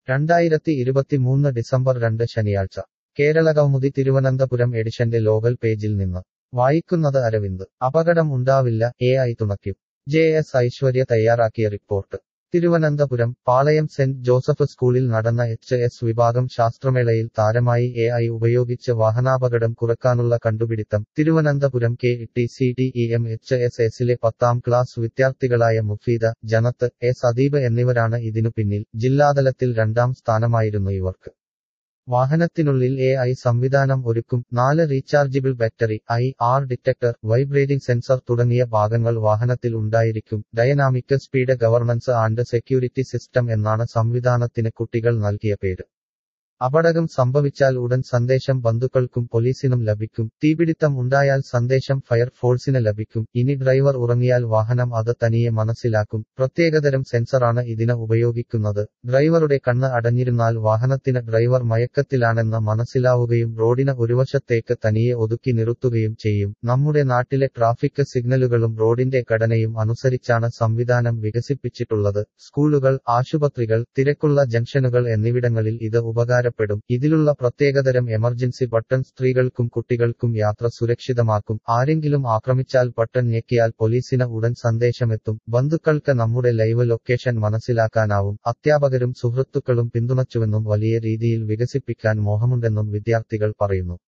രണ്ടായിരത്തി ഇരുപത്തിമൂന്ന് ഡിസംബർ രണ്ട് ശനിയാഴ്ച കേരളകൗമുദി തിരുവനന്തപുരം എഡിഷന്റെ ലോകൽ പേജിൽ നിന്ന് വായിക്കുന്നത് അരവിന്ദ് അപകടം ഉണ്ടാവില്ല എ ഐ തുണയ്ക്കും ജെ എസ് ഐശ്വര്യ തയ്യാറാക്കിയ report Thiruvananthapuram Palayam saint Joseph സ്കൂളിൽ നടന്ന എച്ച് എസ് വിഭാഗം ശാസ്ത്രമേളയിൽ താരമായി എ ഐ ഉപയോഗിച്ച് വാഹനാപകടം കുറക്കാനുള്ള കണ്ടുപിടിത്തം Thiruvananthapuram K T C T E M H S എസിലെ പത്താം ക്ലാസ് വിദ്യാർത്ഥികളായ മുഫീദ ജനത്ത് എ സദീബ് എന്നിവരാണ് ഇതിനു പിന്നിൽ ജില്ലാതലത്തിൽ രണ്ടാം സ്ഥാനമായിരുന്നു ഇവർക്ക് വാഹനത്തിനുള്ളിൽ എ ഐ സംവിധാനം ഒരുക്കും നാല് rechargeable battery I R detector vibrating sensor തുടങ്ങിയ ഭാഗങ്ങൾ വാഹനത്തിൽ ഉണ്ടായിരിക്കും dynamic speed governance and security system എന്നാണ് സംവിധാനത്തിന് കുട്ടികൾ നൽകിയ പേര് അപകടം സംഭവിച്ചാൽ ഉടൻ സന്ദേശം ബന്ധുക്കൾക്കും പോലീസിനും ലഭിക്കും തീപിടിത്തം ഉണ്ടായാൽ സന്ദേശം ഫയർഫോഴ്സിന് ലഭിക്കും ഇനി ഡ്രൈവർ ഉറങ്ങിയാൽ വാഹനം അത് തനിയെ മനസ്സിലാക്കും പ്രത്യേകതരം സെൻസറാണ് ഇതിന് ഉപയോഗിക്കുന്നത് ഡ്രൈവറുടെ കണ്ണ് അടഞ്ഞിരുന്നാൽ വാഹനത്തിന് ഡ്രൈവർ മയക്കത്തിലാണെന്ന് മനസ്സിലാവുകയും റോഡിന് ഒരുവശത്തേക്ക് തനിയെ ഒതുക്കി നിർത്തുകയും ചെയ്യും നമ്മുടെ നാട്ടിലെ ട്രാഫിക് സിഗ്നലുകളും റോഡിന്റെ ഘടനയും അനുസരിച്ചാണ് സംവിധാനം വികസിപ്പിച്ചിട്ടുള്ളത് സ്കൂളുകൾ ആശുപത്രികൾ തിരക്കുള്ള ജംഗ്ഷനുകൾ എന്നിവിടങ്ങളിൽ ഇത് ഉപകാരം ഉപകാരപ്പെടും ഇതിലുള്ള പ്രത്യേകതരം എമർജൻസി ബട്ടൺ സ്ത്രീകൾക്കും കുട്ടികൾക്കും യാത്ര സുരക്ഷിതമാക്കും ആരെങ്കിലും ആക്രമിച്ചാൽ ബട്ടൺ ഞെക്കിയാൽ പോലീസിന് ഉടൻ സന്ദേശമെത്തും ബന്ധുക്കൾക്ക് നമ്മുടെ ലൈവ് ലൊക്കേഷൻ മനസ്സിലാക്കാനാവും അധ്യാപകരും സുഹൃത്തുക്കളും പിന്തുണച്ചുവെന്നും വലിയ രീതിയിൽ വികസിപ്പിക്കാൻ മോഹമുണ്ടെന്നും വിദ്യാർത്ഥികൾ പറയുന്നു